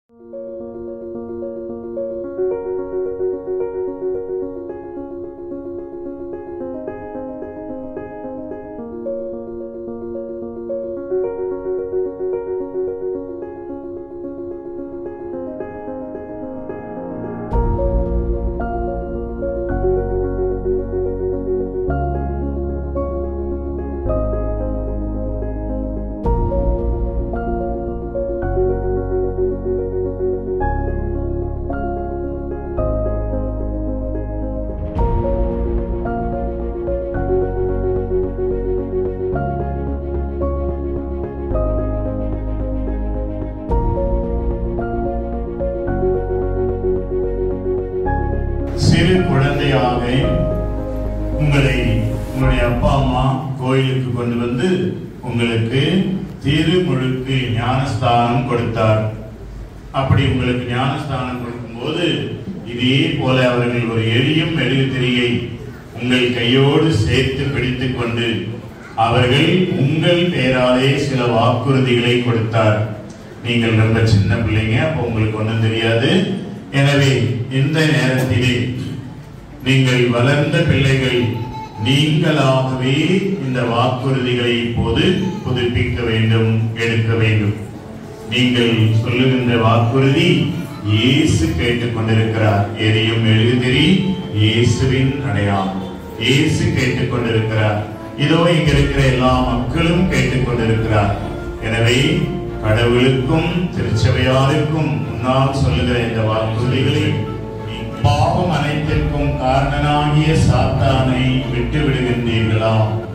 சிறு குழந்தையாக உங்களை உங்களுடைய அப்பா அம்மா கோயிலுக்கு கொண்டு வந்து உங்களுக்கு திருமுழுக்கு ஞானஸ்தானம் கொடுத்தார் அப்படி உங்களுக்கு ஞானஸ்தானம் கொடுக்கும்போது இதே போல அவர்கள் ஒரு எரியும் மெழுகு திரியை உங்கள் கையோடு சேர்த்து பிடித்துக் கொண்டு அவர்கள் உங்கள் பெயராலே சில வாக்குறுதிகளை கொடுத்தார் நீங்கள் ரொம்ப சின்ன பிள்ளைங்க அப்போ உங்களுக்கு ஒண்ணும் தெரியாது எனவே இந்த நேரத்திலே நீங்கள் வளர்ந்த பிள்ளைகள் நீங்களாகவே இந்த வாக்குறுதிகளை இப்போது புதுப்பிக்க வேண்டும் எடுக்க வேண்டும் நீங்கள் சொல்லுகின்ற வாக்குறுதி இயேசு கேட்டுக் கொண்டிருக்கிறார் எரியும் எழுதிரி இயேசுவின் அடையாளம் இயேசு கேட்டுக் கொண்டிருக்கிறார் இதோ இங்க இருக்கிற எல்லா மக்களும் கேட்டுக் கொண்டிருக்கிறார் எனவே கடவுளுக்கும் திருச்சபையாருக்கும் முன்னால் சொல்லுகிற இந்த வாக்குறுதிகளை நீ பாவம் அனைத்திற்கும் காரணனாகிய சாத்தானை விட்டு விடுகின்றீர்களா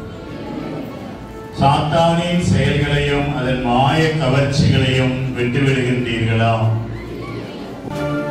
சாத்தானின் செயல்களையும் அதன் மாய கவர்ச்சிகளையும் விட்டு விடுகின்றீர்களா